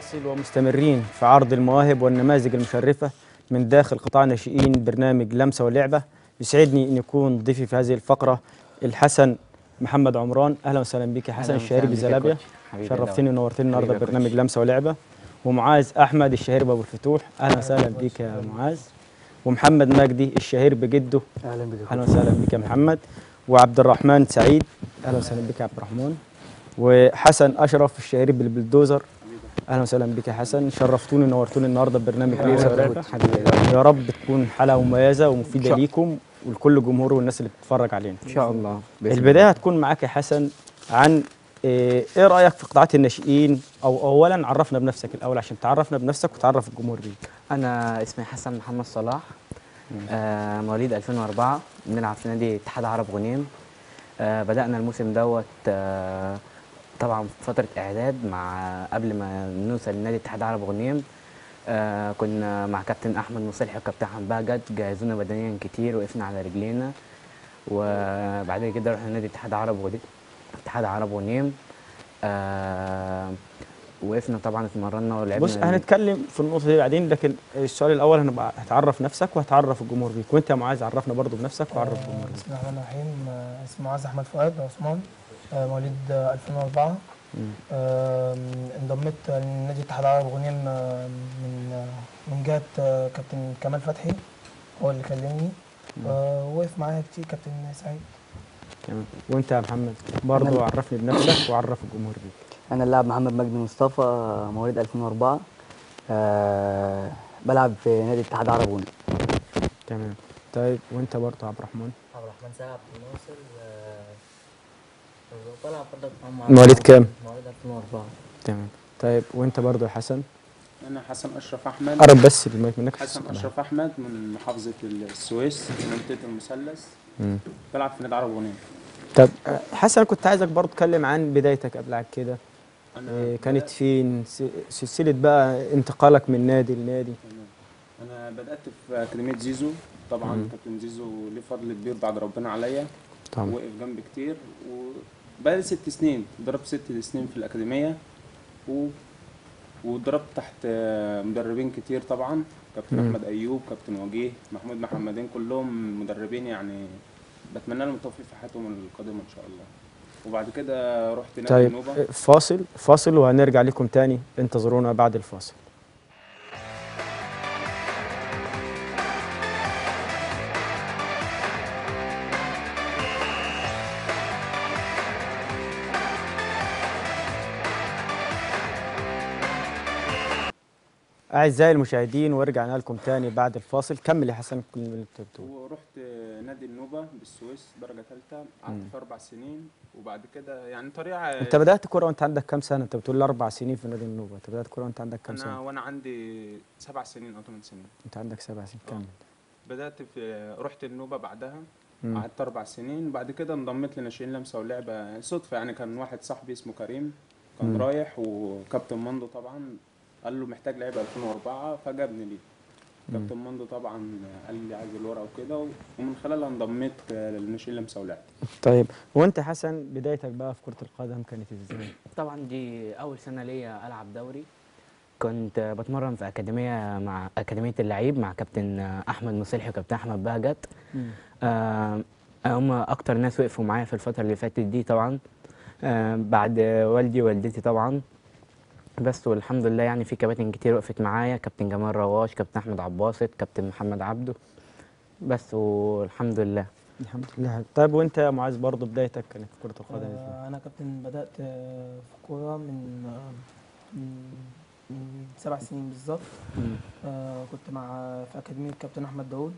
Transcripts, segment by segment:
نواصل ومستمرين في عرض المواهب والنماذج المشرفة من داخل قطاع ناشئين برنامج لمسة ولعبة يسعدني أن يكون ضيفي في هذه الفقرة الحسن محمد عمران أهلا وسهلا بك يا حسن أهلاً الشهيري وسهلاً بك يا بزلابيا كوتش. حبيبي شرفتني ونورتني النهارده حبيبي يا برنامج كوتش. لمسة ولعبة ومعاذ أحمد الشهير بأبو الفتوح أهلا وسهلا بك يا معاذ ومحمد مجدي الشهير بجده اهلا بك اهلا وسهلا بك يا محمد وعبد الرحمن سعيد اهلا وسهلا بك يا عبد الرحمن وحسن اشرف الشهير بالبلدوزر اهلا وسهلا بك يا حسن شرفتوني ونورتوني النهارده ببرنامج لمسة ولعبة يا رب تكون حلقه مميزه ومفيده شاء- ليكم ولكل الجمهور والناس اللي بتتفرج علينا ان شاء الله بإذن البدايه هتكون معاك يا حسن عن ايه إيه رايك في قطاعات الناشئين او اولا عرفنا بنفسك الاول عشان تعرفنا بنفسك وتعرف الجمهور بيك انا اسمي حسن محمد صلاح آه مواليد 2004 بنلعب في نادي اتحاد عرب غنيم آه بدأنا الموسم دوت آه طبعا في فترة إعداد مع قبل ما نوصل لنادي اتحاد عرب غنيم آه كنا مع كابتن أحمد مصلحي وكابتن أحمد بهجت جهزونا بدنيا كتير وقفنا على رجلينا وبعد كده رحنا نادي اتحاد عرب غنيم اتحاد عرب غنيم آه وقفنا طبعا اتمرنا ولعبنا بص هنتكلم في النقطه دي بعدين لكن السؤال الاول هنبقى هتعرف نفسك وهتعرف الجمهور بيك وانت يا معاذ عرفنا برضو بنفسك وعرف الجمهور بيك بسم الله الرحمن الرحيم آه، اسمي معاذ احمد فؤاد عثمان آه، مواليد آه، 2004 مم. آم، انضميت لنادي اتحاد عرب غنيم آه، من آه، من جهه آه، كابتن كمال فتحي هو اللي كلمني آه، وقف معايا كتير كابتن سعيد تمام وانت يا محمد برضو عرفني بنفسك وعرف الجمهور بيك انا اللاعب محمد مجدي مصطفى مواليد 2004 أه بلعب في نادي اتحاد عرب غنى تمام طيب وانت برضو يا عبد الرحمن عبد الرحمن سعد عبد الناصر آه، بلعب برضه مع مواليد كام؟ مواليد 2004 تمام طيب وانت برضو يا حسن أنا حسن أشرف أحمد قرب بس المايك منك حسن أشرف أحمد من محافظة السويس منطقة المثلث مم. بلعب في نادي عرب غنيم طب آه، حسن كنت عايزك برضو تكلم عن بدايتك قبل عن كده أنا إيه كانت بدأت- فين س- سلسله بقى انتقالك من نادي لنادي تمام. أنا بدأت في أكاديمية زيزو طبعا مم. كابتن زيزو ليه فضل كبير بعد ربنا عليا طبعا وقف جنبي كتير وبقالي ست سنين ضربت ست سنين في الأكاديمية و... وضربت تحت آه، مدربين كتير طبعا كابتن مم. أحمد أيوب كابتن وجيه محمود محمدين كلهم مدربين يعني بتمنى لهم التوفيق في حياتهم القادمة إن شاء الله وبعد كده رحت نادي طيب النوبة آه، فاصل فاصل وهنرجع لكم تاني انتظرونا بعد الفاصل أعزائي المشاهدين ورجعنا لكم تاني بعد الفاصل كمل يا حسن كل اللي انت بتقوله ورحت نادي النوبة بالسويس درجة ثالثة قعدت في أربع سنين وبعد كده يعني طريقة انت بدأت كورة وانت عندك كام سنة؟ انت بتقول لي أربع سنين في نادي النوبة، انت بدأت كورة وانت عندك كام أنا سنة؟ وأنا عندي سبع سنين أو ثمان سنين انت عندك سبع سنين آه. كمل بدأت في رحت النوبة بعدها مم. قعدت أربع سنين بعد كده انضميت لناشئين لمسة ولعبة صدفة يعني كان واحد صاحبي اسمه كريم كان مم. رايح وكابتن مندو طبعا قال له محتاج لعيبة 2004 فجابني ليه كابتن مندو طبعا قال لي عايز الورقة وكده ومن خلالها انضميت لناشئين لمسة ولعبة طيب وانت حسن بدايتك بقى في كرة القدم كانت ازاي؟ طبعا دي اول سنه ليا العب دوري كنت بتمرن في اكاديميه مع اكاديميه اللعيب مع كابتن احمد مصلحي وكابتن احمد بهجت آه، هم اكتر ناس وقفوا معايا في الفتره اللي فاتت دي طبعا آه، بعد والدي ووالدتي طبعا بس والحمد لله يعني في كباتن كتير وقفت معايا كابتن جمال رواش كابتن احمد عباسط كابتن محمد عبده بس والحمد لله الحمد لله طيب وانت يا معاذ برضه بدايتك كانت في كرة القدم ازاي؟ آه، انا كابتن بدات آه، في الكوره من آه، من من سبع سنين بالظبط مم. آه، كنت مع في اكاديميه كابتن احمد داوود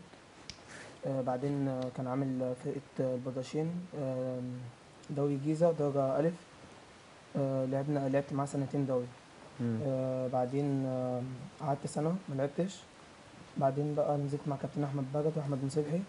آه، بعدين آه، كان عامل فرقه آه، البداشين آه، دوري الجيزه درجه الف آه، لعبنا لعبت معاه سنتين دوري مم. آه، بعدين آه، قعدت سنه ما لعبتش بعدين بقى نزلت مع كابتن احمد بجد واحمد مصبحي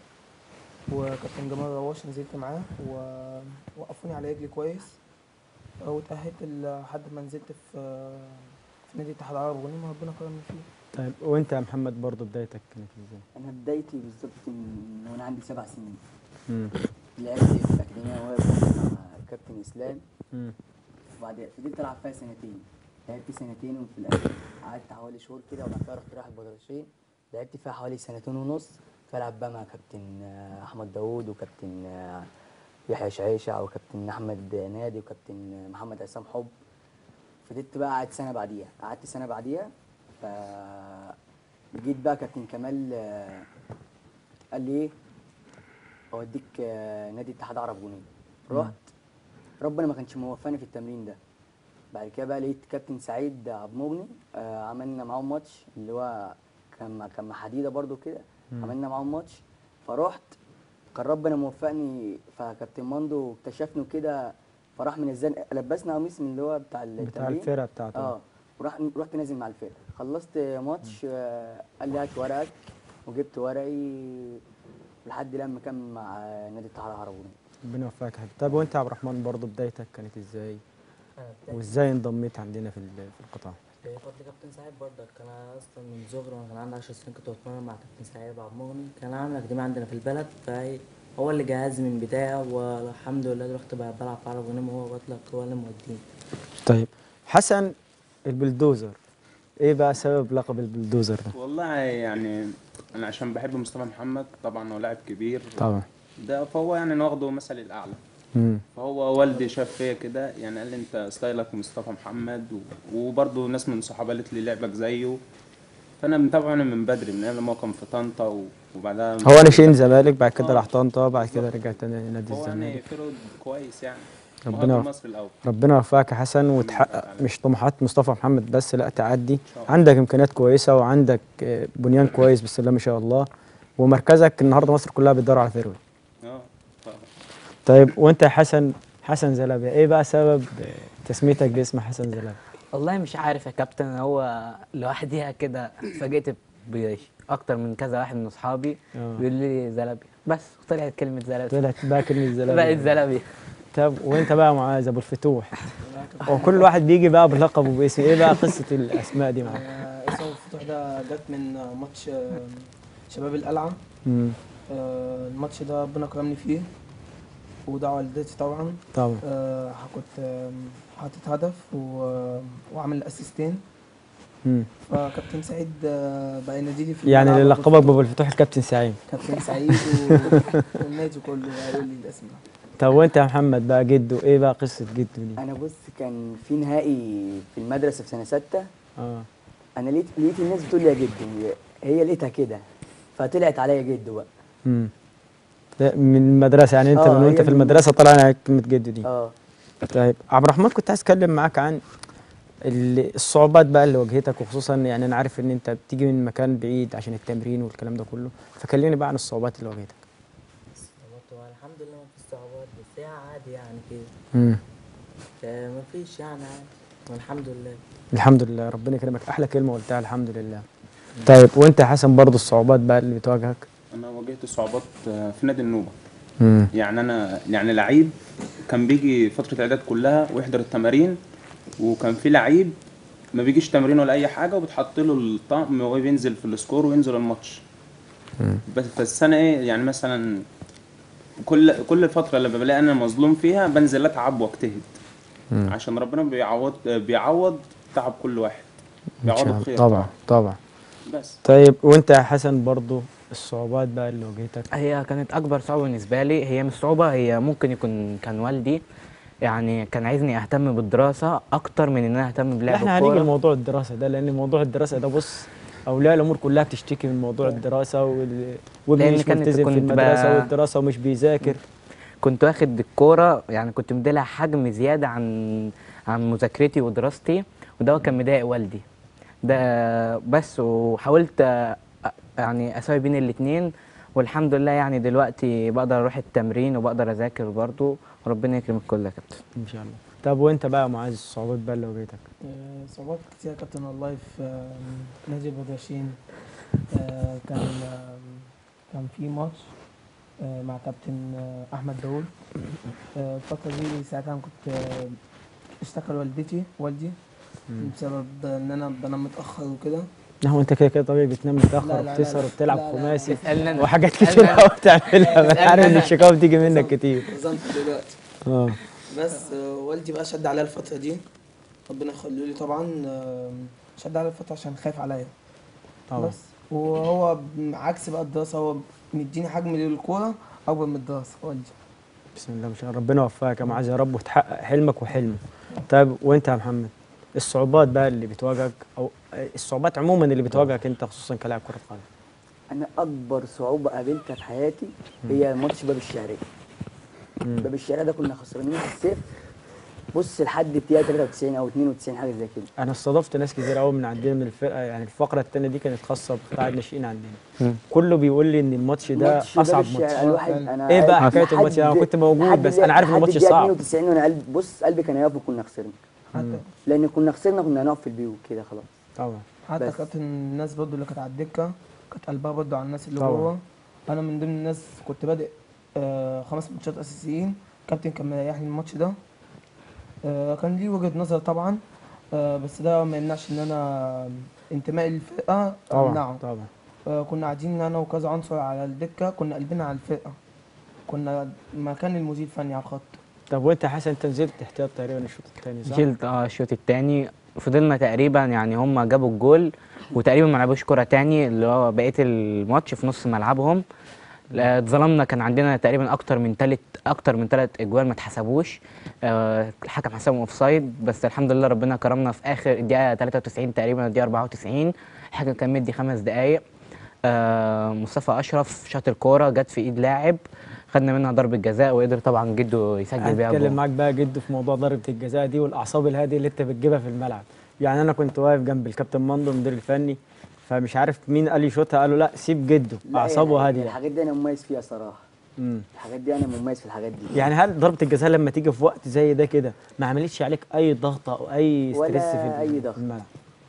وكابتن جمال رواش نزلت معاه ووقفوني على رجلي كويس آه، واتأهلت لحد ما نزلت في آه، في نادي اتحاد عرب غنيم وربنا كرمني فيه طيب وانت يا محمد برضه بدايتك كانت ازاي؟ انا بدايتي بالظبط من وانا عندي سبع سنين مم. لعبت في الاكاديميه واقف مع كابتن اسلام مم. وبعد فضلت العب فيها سنتين لعبت سنتين وفي الاخر قعدت حوالي شهور كده وبعد كده رحت رايح البدرشين لعبت فيها حوالي سنتين ونص بلعب بقى مع كابتن آه، احمد داوود وكابتن آه، يحيى شعيشة وكابتن احمد نادي وكابتن محمد عصام حب فضلت بقى قعدت سنه بعديها قعدت سنه بعديها ف جيت بقى كابتن كمال آه، قال لي ايه اوديك آه، نادي اتحاد عرب جنوب رحت ربنا ما كانش موفقني في التمرين ده بعد كده بقى لقيت كابتن سعيد عبد المغني آه عملنا معاهم ماتش اللي هو كان مع- كان مع حديده برضو كده عملنا معاهم ماتش فرحت كان ربنا موفقني فكابتن ماندو اكتشفني وكده فراح منزل لبسنا قميص من اللي هو بتاع بتاع التمرين الفرقه بتاعته اه وراح رحت نازل مع الفرقه خلصت ماتش آه، قال لي هات ورقك وجبت ورقي لحد لما كان مع نادي الاتحاد العربي ربنا يوفقك يا حبيبي طب وانت يا عبد الرحمن برضه بدايتك كانت ازاي انا بدأت وازاي انضميت عندنا في ال- في القطاع بفضل كابتن سعيد برضك كان أنا اصلا من صغري وانا كان عندي 10 سنين كنت بتمرن مع كابتن سعيد عبد المغني كان عامل اكاديميه عندنا في البلد فهي هو اللي جهزني من البدايه والحمد لله دلوقتي بقى بلعب في عرب غنيم وهو بطلق هو اللي موديني طيب حسن البلدوزر ايه بقى سبب لقب البلدوزر ده والله يعني انا عشان بحب مصطفى محمد طبعا هو لاعب كبير طبعا ده فهو يعني أنا واخده مثل الاعلى امم فهو والدي شاف فيا كده يعني قال لي انت ستايلك مصطفى محمد و- وبرضه ناس من صحابي قالت لي لعبك زيه فانا متابعه انا من بدري من ايام ما هو كان في طنطا و- وبعدها هو ناشئين زمالك بعد كده آه. راح طنطا بعد كده رجع تاني نادي هو يعني الزمالك فرود كويس يعني ربنا ربنا يوفقه. مصر الاول ربنا يوفقك يا حسن الله وتحقق تعالى. مش طموحات مصطفى محمد بس لا تعدي شاء الله. عندك امكانيات كويسه وعندك آه، بنيان كويس بسم الله ما شاء الله ومركزك النهارده مصر كلها بتدور على فيروي اه ف- طيب وانت يا حسن حسن زلابيا ايه بقى سبب آه، تسميتك باسم حسن زلابيا والله مش عارف يا كابتن هو لوحديها كده اتفاجئت باكتر من كذا واحد من اصحابي آه. بيقول لي زلابيا بس طلعت كلمه زلابيا طلعت بقى كلمه بقت زلابيا زلابيا طب وانت بقى معاذ ابو الفتوح هو كل واحد بيجي بقى بلقب وباسم ايه بقى قصه الاسماء دي معاك آه، اسم الفتوح ده جت من آه، ماتش آه، شباب القلعة امم آه، الماتش ده ربنا كرمني فيه ودعا والدتي طبعا طبعا آه، كنت آم، حاطط هدف و- وعامل اسيستين مم. فكابتن سعيد آه، بقى يناديلي في يعني الملعب اللي أبو لقبك بابو الفتوح الكابتن سعيد كابتن سعيد و- والنادي كله بقى يقول لي الاسم ده طب وانت يا محمد بقى جده ايه بقى قصه جده دي انا بص كان في نهائي في المدرسه في سنه سته اه انا لقيت لقيت الناس بتقول لي يا جدو هي لقيتها كده فطلعت عليا جدو بقى امم من المدرسه يعني انت آه، من وانت هي في من- المدرسه طلع عليك كلمه جده دي اه طيب عبد الرحمن كنت عايز اتكلم معاك عن ال- الصعوبات بقى اللي واجهتك وخصوصا يعني انا عارف ان انت بتيجي من مكان بعيد عشان التمرين والكلام ده كله فكلمني بقى عن الصعوبات اللي واجهتك هو الحمد لله ما فيش صعوبات بس هي عادي يعني كده امم آه، ما فيش يعني عادي والحمد لله الحمد لله ربنا يكرمك احلى كلمه قلتها الحمد لله طيب وانت يا حسن برضه الصعوبات بقى اللي بتواجهك انا واجهت صعوبات آه، في نادي النوبه امم يعني انا يعني لعيب كان بيجي فتره الاعداد كلها ويحضر التمارين وكان في لعيب ما بيجيش تمرين ولا اي حاجه وبتحط له الطقم وهو بينزل في السكور وينزل الماتش بس بس انا ايه يعني مثلا كل كل الفتره اللي بلاقي انا مظلوم فيها بنزل اتعب واجتهد عشان ربنا بيعوض بيعوض تعب كل واحد إن شاء بيعوضه الله. بخير طبعا طبعا بس طيب وانت يا حسن برضه الصعوبات بقى اللي واجهتك هي كانت اكبر صعوبه بالنسبه لي هي مش صعوبه هي ممكن يكون كان والدي يعني كان عايزني اهتم بالدراسه اكتر من ان انا اهتم لا بلعب احنا هنيجي الكوره لموضوع الدراسه ده لان موضوع الدراسه ده بص اولياء الامور كلها بتشتكي من موضوع الدراسه وال... وابني لأن مش كانت ملتزم في كنت المدرسه بقى- والدراسه ومش بيذاكر كنت واخد الكوره يعني كنت مديلها حجم زياده عن عن مذاكرتي ودراستي وده كان مضايق والدي ده بس وحاولت أ- يعني اساوي بين الاتنين والحمد لله يعني دلوقتي بقدر اروح التمرين وبقدر اذاكر برضه وربنا يكرم الكل يا كابتن ان شاء الله طب وانت بقى يا معاذ الصعوبات بقى اللي واجهتك آه، صعوبات كتير يا كابتن والله في آه، نادي البدرشين آه، كان آه، كان في ماتش آه، مع كابتن آه، احمد داوود آه، الفتره دي ساعتها أنا كنت آه، اشتكى والدتي والدي بسبب ان انا بنام متاخر وكده لا هو انت كده كده طبيعي بتنام لا، متاخر لا، لا، وبتسهر لا. وبتلعب لا، لا. خماسي اسألني أنا. وحاجات اسألني كتير أنا. قوي بتعملها ما انا عارف ان أنا. الشكاوى بتيجي منك كتير نظمت دلوقتي اه بس آه، والدي بقى شد عليا الفتره دي ربنا يخليه لي طبعا آم، شد على الفترة عشان خايف عليا طبعا بس وهو ب- عكس بقى الدراسة هو مديني حجم للكورة أكبر من الدراسة والدي بسم الله ما شاء الله ربنا يوفقك يا معاذ يا رب وتحقق حلمك وحلمه طيب وانت يا محمد الصعوبات بقى اللي بتواجهك او الصعوبات عموما اللي بتواجهك انت خصوصا كلاعب كره قدم انا اكبر صعوبه قابلتها في حياتي هي ماتش باب الشعريه باب الشعريه ده كنا خسرانين في الصفر بص لحد الدقيقه 93 او 92 حاجه زي كده انا استضفت ناس كتير قوي من عندنا من الفرقه يعني الفقره الثانيه دي كانت خاصه بقطاع الناشئين عندنا كله بيقول لي ان الماتش ده ماتش باب اصعب الشعرية، ماتش الواحد انا ايه بقى قاعد حكاية لحد- الماتش؟ أنا كنت موجود، لحد بس أنا عارف إن لحد الماتش الدقيقة صعب. 92 وانا قلب بص قلبي كان هيقف وكنا خسرنا حتى لان كنا خسرنا كنا هنقف في البيوت كده خلاص طبعا حتى بس. كانت الناس برضو اللي كانت على الدكة كانت قلبها برضو على الناس اللي طبعا. جوه أنا من ضمن الناس كنت بادئ آه خمس ماتشات أساسيين كابتن كان مريحني الماتش ده آه كان ليه وجهة نظر طبعا آه بس ده ما يمنعش إن أنا انتمائي للفرقة طبعا أمنعه طبعا آه كنا قاعدين أنا وكذا عنصر على الدكة كنا قلبنا على الفرقة كنا مكان المدير الفني على الخط طب وانت يا حسن انت نزلت احتياط تقريبا الشوط الثاني صح؟ شلت اه الشوط الثاني فضلنا تقريبا يعني هم جابوا الجول وتقريبا ما لعبوش كرة تاني اللي هو بقية الماتش في نص ملعبهم لا، اتظلمنا كان عندنا تقريبا اكتر من تلت اكتر من ثلاث اجوال ما اتحسبوش آه الحكم حسبهم اوف سايد بس الحمد لله ربنا كرمنا في اخر الدقيقه 93 تقريبا الدقيقه 94 الحكم كان مدي خمس دقائق آه مصطفى اشرف شاط الكوره جت في ايد لاعب خدنا منها ضربه جزاء وقدر طبعا جده يسجل بيها هتكلم جول معاك بقى جد في موضوع ضربه الجزاء دي والاعصاب الهاديه اللي انت بتجيبها في الملعب يعني انا كنت واقف جنب الكابتن مندو المدير الفني فمش عارف مين قال لي شوطها قالوا لا سيب جده لا، اعصابه يعني هاديه الحاجات دي انا مميز فيها صراحه مم. الحاجات دي انا مميز في الحاجات دي يعني هل ضربه الجزاء لما تيجي في وقت زي ده كده ما عملتش عليك اي ضغط او اي ولا ستريس في أي ضغط. الملعب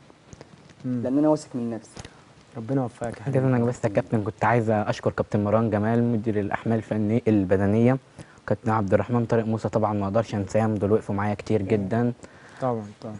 مم. لان انا واثق من نفسي ربنا يوفقك يا حاجة حبيبي. انا بس يا كابتن كنت عايز اشكر كابتن مروان جمال مدير الاحمال الفنيه البدنيه كابتن عبد الرحمن طارق موسى طبعا ما اقدرش انساهم دول وقفوا معايا كتير جدا طبعا طبعا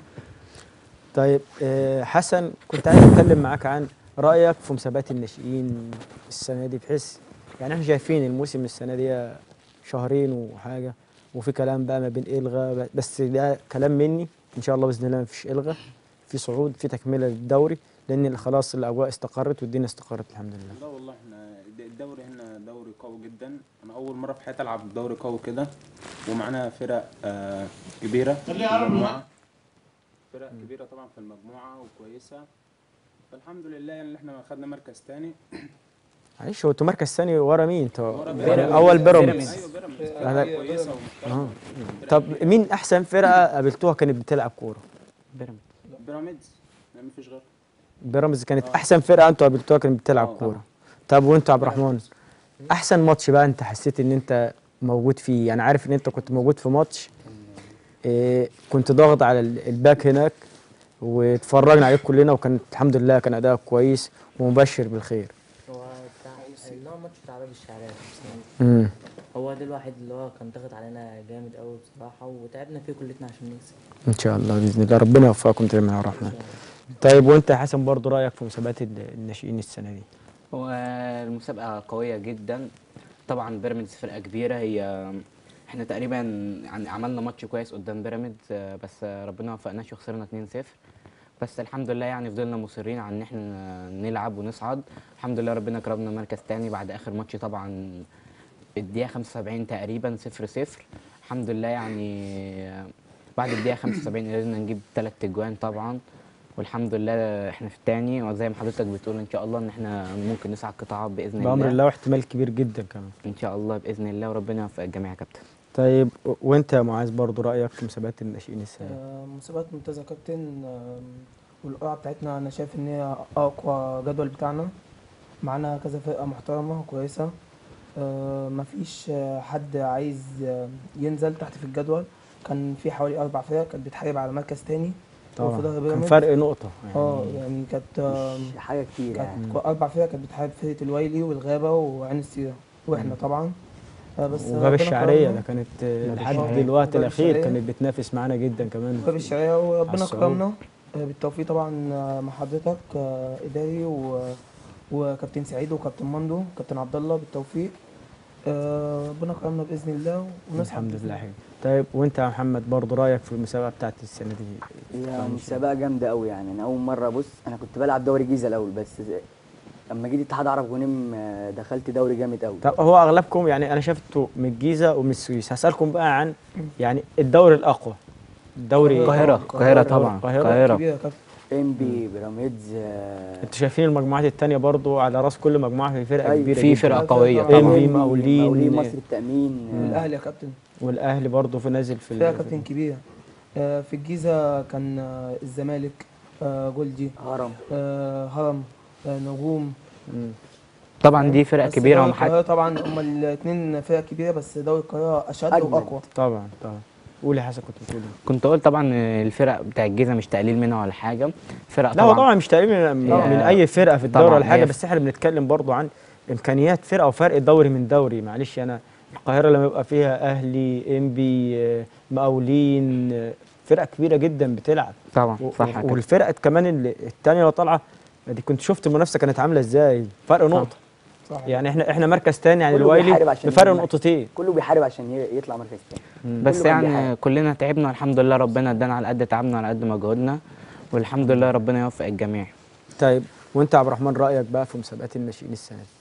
طيب آه، حسن كنت عايز اتكلم معاك عن رايك في مسابقات الناشئين السنه دي بحيث يعني احنا شايفين الموسم السنه دي شهرين وحاجه وفي كلام بقى ما بين الغى بس ده كلام مني ان شاء الله باذن الله ما فيش الغى في صعود في تكمله للدوري لان خلاص الاجواء استقرت والدنيا استقرت الحمد لله لا والله احنا الدوري هنا دوري قوي جدا انا اول مره في حياتي العب دوري قوي كده ومعانا فرق آه كبيره في المجموعه فرق كبيره طبعا في المجموعه وكويسه فالحمد لله يعني اللي احنا خدنا مركز تاني معلش هو انتوا مركز ثاني ورا مين انتوا ورا يعني اول بيراميدز ايوه بيراميدز لا. فرقه كويسه ومحترمه طب مين احسن فرقه قابلتوها كانت بتلعب كوره بيراميدز بيراميدز ما فيش غير بيراميدز كانت احسن فرقه انتوا قابلتوها كانت بتلعب آه. كوره طب وانت يا عبد الرحمن احسن ماتش بقى انت حسيت ان انت موجود فيه يعني عارف ان انت كنت موجود في ماتش إيه كنت ضاغط على ال- الباك هناك واتفرجنا عليك كلنا وكان الحمد لله كان اداءك كويس ومبشر بالخير هو بتاع اللي هو الماتش بتاع باب الشعرية امم هو ده الواحد اللي هو كان ضاغط علينا جامد قوي بصراحة وتعبنا فيه كلنا عشان نكسب ان شاء الله باذن الله ربنا يوفقكم دايما يا عبد الرحمن طيب وانت يا حسن برضو رايك في مسابقات ال- الناشئين السنه دي والمسابقة قوية جدا طبعا بيراميدز فرقة كبيرة هي احنا تقريبا يعني عملنا ماتش كويس قدام بيراميدز آه، بس آه، ربنا ما وفقناش وخسرنا 2-0 بس الحمد لله يعني فضلنا مصرين على ان احنا نلعب ونصعد الحمد لله ربنا كرمنا مركز تاني بعد اخر ماتش طبعا الدقيقة 75 تقريبا 0-0 الحمد لله يعني آه، بعد الدقيقة 75 قدرنا نجيب ثلاث اجوان طبعا والحمد لله احنا في التاني وزي ما حضرتك بتقول ان شاء الله ان احنا ممكن نصعد قطاعات باذن الله بامر الله واحتمال كبير جدا كمان ان شاء الله باذن الله وربنا يوفق الجميع يا كابتن طيب و- وانت يا معاذ برضو رايك في مسابقات الناشئين السنه دي آه، مسابقات ممتازة يا كابتن آم، والقرعة بتاعتنا أنا شايف إن هي أقوى جدول بتاعنا معانا كذا فرقة محترمة وكويسة آه، مفيش آه، حد عايز آه، ينزل تحت في الجدول كان في حوالي أربع فرق كانت بتحارب على مركز تاني طبعا وفي ظهر كان بيراميدز. فرق نقطه اه يعني يعني كانت آم، مش حاجه كتير يعني كانت أربع فرق كانت بتحارب فرقة الويلي والغابة وعين السيرة وإحنا طبعا آه، بس وغاب ربنا الشعريه كرمنا. ده كانت آه، لحد الشعرية. دلوقتي وغاب الاخير الشعرية. كانت بتنافس معانا جدا كمان باب الشرقية وربنا الصعود. كرمنا آه، بالتوفيق طبعا آه، مع حضرتك آه، إداري و... وكابتن سعيد وكابتن مندو كابتن عبد الله بالتوفيق آه، ربنا كرمنا باذن الله ونصعد الحمد بإذن لله الله. حلو طيب وانت يا محمد برضه رايك في المسابقه بتاعت السنه دي هي مسابقة جامدة أوي يعني أنا أول مرة بص أنا كنت بلعب دوري جيزة الأول بس لما جيت اتحاد عرب غنيم آه، دخلت دوري جامد أوي طب هو اغلبكم يعني انا شفته من الجيزه ومن السويس هسالكم بقى عن يعني الدوري الاقوى الدوري القاهرة القاهرة طبعا القاهرة. القاهرة كبيره يا كابتن ام بي بيراميدز آه، انتوا شايفين المجموعات التانية برضو على راس كل مجموعه في فرقه أيوة. كبيره في جداً. فرقة قوية طبعاً. طبعا إنبي، إنبي، مقاولين. مقاولين مصر التأمين آه، والاهلي يا كابتن والاهلي برضو في نازل في فيها ال- كابتن كبيره آه، في الجيزه كان آه، الزمالك آه، جولدي هرم آه، هرم آه، نجوم مم. طبعا دي فرقة بس كبيرة دوري ومحد القاهره طبعا هما الاثنين فرق كبيره بس دوري القاهره اشد أجمد. واقوى طبعا طبعا قول يا حسن كنت بتقول إيه؟ كنت اقول طبعا الفرق بتاع الجيزة مش تقليل منها ولا حاجة فرق لا هو طبعا طبعا مش تقريبا من, طبعاً. من اي فرقه في الدوري طبعاً ولا حاجه هي- بس احنا بنتكلم برضو عن امكانيات فرقه وفرق دوري من دوري معلش انا القاهره لما يبقى فيها اهلي انبي آه، مقاولين آه، فرقه كبيره جدا بتلعب طبعا و- صح كده والفرقه كمان اللي الثانيه اللي طالعه دي كنت شفت المنافسه كانت عامله ازاي فرق نقطه صح يعني احنا احنا مركز تاني عن كله الوايلي بيحارب عشان بفرق يجمع. نقطتين كله بيحارب عشان ي- يطلع مركز تاني بس كله كان يعني بيحارب. كلنا تعبنا والحمد لله ربنا ادانا على قد تعبنا على قد مجهودنا والحمد لله ربنا يوفق الجميع طيب وانت يا عبد الرحمن رايك بقى في مسابقات الناشئين السنه دي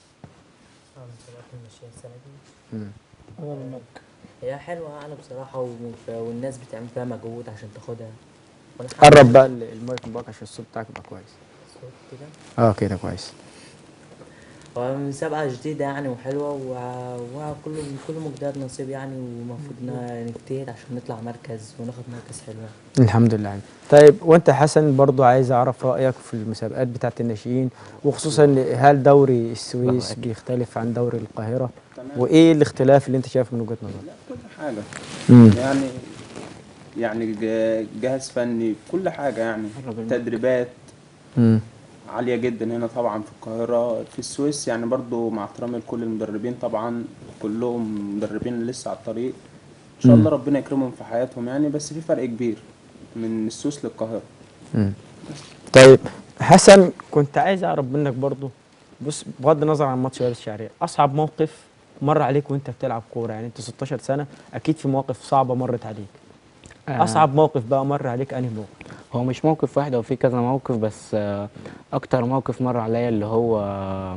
أغلب الملك. هي حلوة يعني بصراحة وف- والناس بتعمل فيها مجهود عشان تاخدها وأنا حابب قرب بقى ال- المايك من بقى عشان الصوت بتاعك يبقى كويس الصوت كده اه كده كويس هو مسابقة جديدة يعني وحلوة و- وكل كل مجتهد نصيب يعني ومفروض ن- نجتهد عشان نطلع مركز وناخد مركز حلو الحمد لله طيب وانت حسن برضو عايز اعرف رايك في المسابقات بتاعه الناشئين وخصوصا هل دوري السويس بيختلف عن دوري القاهره تمام وايه الاختلاف اللي انت شايفه من وجهه نظرك لا كل حاجة امم يعني يعني ج- جهاز فني كل حاجة يعني تدريبات عالية جدا هنا طبعا في القاهرة في السويس يعني برضو مع احترامي لكل المدربين طبعا كلهم مدربين لسه على الطريق ان شاء الله ربنا يكرمهم في حياتهم يعني بس في فرق كبير من السويس للقاهرة طيب حسن كنت عايز اعرف منك برضو بص بغض النظر عن ماتش وادي الشعريه اصعب موقف مر عليك وانت بتلعب كوره يعني انت 16 سنه اكيد في مواقف صعبه مرت عليك آه. اصعب موقف بقى مر عليك انهي موقف هو مش موقف واحد هو في كذا موقف بس آه، اكتر موقف مر عليا اللي هو آه،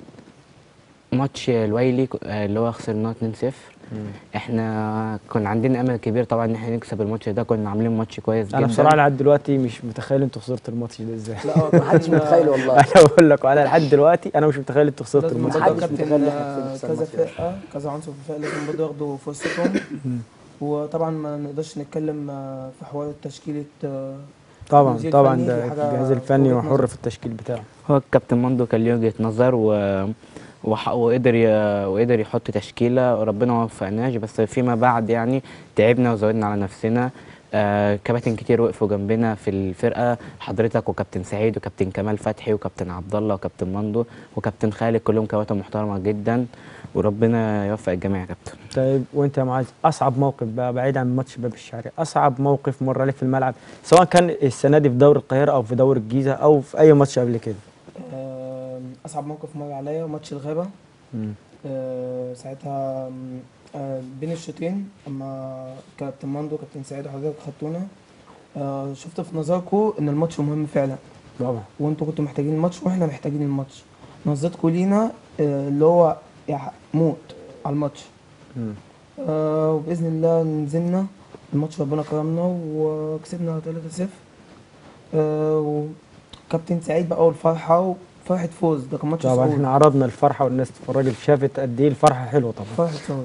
ماتش الويلي ك- آه، اللي هو خسرناه 2-0 احنا كان عندنا امل كبير طبعا ان احنا نكسب الماتش ده كنا عاملين ماتش كويس جدا انا بصراحه لحد دلوقتي مش متخيل انتوا خسرتوا الماتش ده ازاي لا هو محدش متخيل والله انا بقول لك انا لحد دلوقتي انا مش متخيل انتوا خسرتوا لازم الماتش برضه محدش كابتن متخيل إن إحنا آه، نخسر كذا الماتش ده. فرقه كذا عنصر في الفرقه لازم برضه ياخدوا فرصتهم وطبعا ما نقدرش نتكلم آه، في حوار تشكيله آه، طبعا المدير طبعا الفني ده دي حاجة الجهاز الفني وجهة وحر نظر. في التشكيل بتاعه هو الكابتن مندو كان ليه وجهة نظر و... وح... وقدر ي... وقدر يحط تشكيلة وربنا ما وفقناش بس فيما بعد يعني تعبنا وزودنا على نفسنا آه كباتن كتير وقفوا جنبنا في الفرقة حضرتك وكابتن سعيد وكابتن كمال فتحي وكابتن عبد الله وكابتن مندو وكابتن خالد كلهم كباتن محترمة جدا وربنا يوفق الجميع يا كابتن طيب وانت يا معاذ اصعب موقف بقى بعيد عن ماتش باب الشعريه اصعب موقف مر عليك في الملعب سواء كان السنه دي في دوري القاهره او في دوري الجيزه او في اي ماتش قبل كده آه، اصعب موقف مر عليا ماتش الغابه آه، ساعتها آم، آه، بين الشوطين اما كابتن ماندو كابتن سعيد وحضرتك خدتونا آه، شفت في نظركم ان الماتش مهم فعلا طبعا وانتوا كنتوا محتاجين الماتش واحنا محتاجين الماتش نظرتكم لينا آه، اللي هو يع- موت على الماتش مم. آه، وباذن الله نزلنا الماتش ربنا كرمنا وكسبنا 3-0 آه، وكابتن سعيد بقى والفرحه وفرحه فوز ده كان ماتش طبعا صعود احنا عرضنا الفرحه والناس اتفرجت شافت قد ايه الفرحه حلوه طبعا فرحه صعود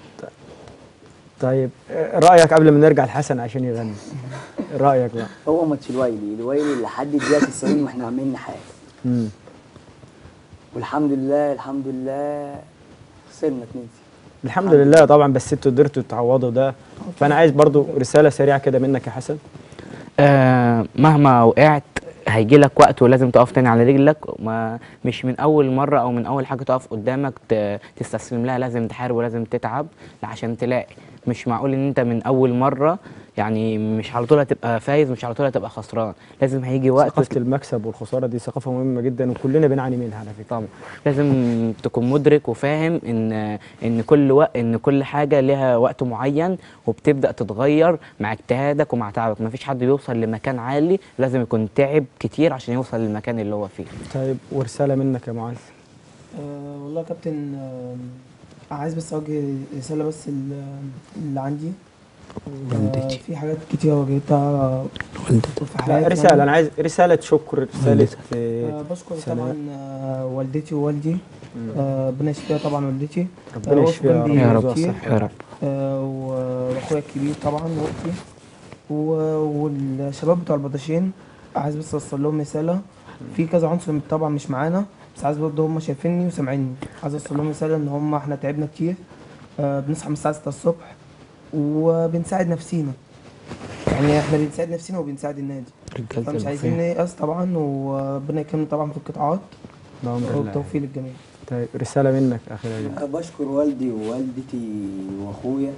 طيب آه، رايك قبل ما نرجع لحسن عشان يغني رايك بقى هو ماتش الويلي الويلي لحد الدقيقة 90 واحنا عاملين حاجة مم. والحمد لله الحمد لله خسرنا 2 الحمد لله طبعا بس انتوا قدرتوا تعوضوا ده فانا عايز برضو رساله سريعه كده منك يا حسن آه مهما وقعت هيجي لك وقت ولازم تقف تاني على رجلك ما مش من اول مره او من اول حاجه تقف قدامك ت- تستسلم لها لازم تحارب ولازم تتعب عشان تلاقي مش معقول ان انت من اول مره يعني مش على طول هتبقى فايز مش على طول هتبقى خسران لازم هيجي وقت ثقافه المكسب والخساره دي ثقافه مهمه جدا وكلنا بنعاني منها على فكره طبعا لازم تكون مدرك وفاهم ان ان كل وقت ان كل حاجه لها وقت معين وبتبدا تتغير مع اجتهادك ومع تعبك مفيش حد بيوصل لمكان عالي لازم يكون تعب كتير عشان يوصل للمكان اللي هو فيه طيب ورساله منك يا معاذ أه والله يا كابتن آه، عايز بس اوجه رساله بس ال- اللي عندي آه، في حاجات كتير واجهتها في لا حياتي رساله يعني. انا عايز رساله شكر رساله آه، آه، بشكر سلام. طبعا آه، والدتي ووالدي آه، ربنا يشفيها طبعا والدتي ربنا آه، يشفيها وقفوا يا جنبي رب كتير. يا رب آه، و- واخويا الكبير طبعا واختي و- والشباب بتوع البطاشين عايز بس اوصل لهم رساله في كذا عنصر طبعا مش معانا بس عايز برضه هم شايفيني وسامعيني عايز اوصل لهم رساله ان هم احنا تعبنا كتير آه، بنصحى من الساعه 6 الصبح وبنساعد نفسينا يعني احنا بنساعد نفسينا وبنساعد النادي فمش عايزين نيأس طبعا وربنا يكرمنا طبعا في القطاعات بأمر الله والتوفيق للجميع طيب رساله منك اخيرا بشكر والدي ووالدتي واخويا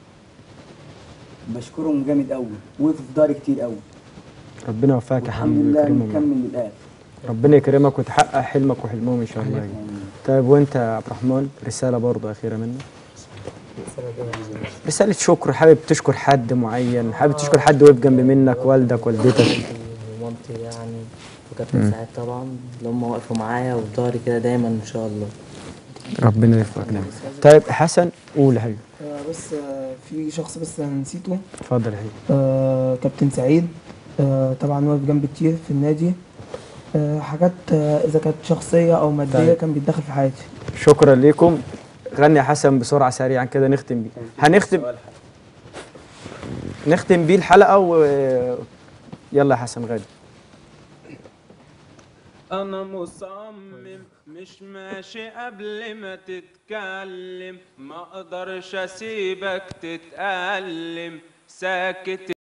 بشكرهم جامد قوي وقفوا في ظهري كتير قوي ربنا يوفقك يا الحمد حبيبي لله ويكرمهم نكمل للاخر ربنا يكرمك وتحقق حلمك وحلمهم ان شاء الله يعني. طيب وانت يا عبد الرحمن رساله برضه اخيره منك رسالة شكر حابب تشكر حد معين حابب تشكر حد واقف جنب منك والدك والدتك ومامتي يعني وكابتن سعيد طبعا اللي هم وقفوا معايا وفي ظهري كده دايما ان شاء الله ربنا يوفقك نعم. طيب حسن قول يا حبيبي آه، بس آه، في شخص بس أنا نسيته اتفضل يا حبيبي آه، كابتن سعيد آه، طبعا واقف جنبي كتير في النادي آه، حاجات آه، اذا كانت شخصيه او ماديه طيب. كان بيتدخل في حياتي شكرا لكم غني يا حسن بسرعة سريعا كده نختم بيه هنختم نختم بيه الحلقة و يلا يا حسن غني انا مصمم مش ماشي قبل ما تتكلم ما اقدرش اسيبك تتألم ساكت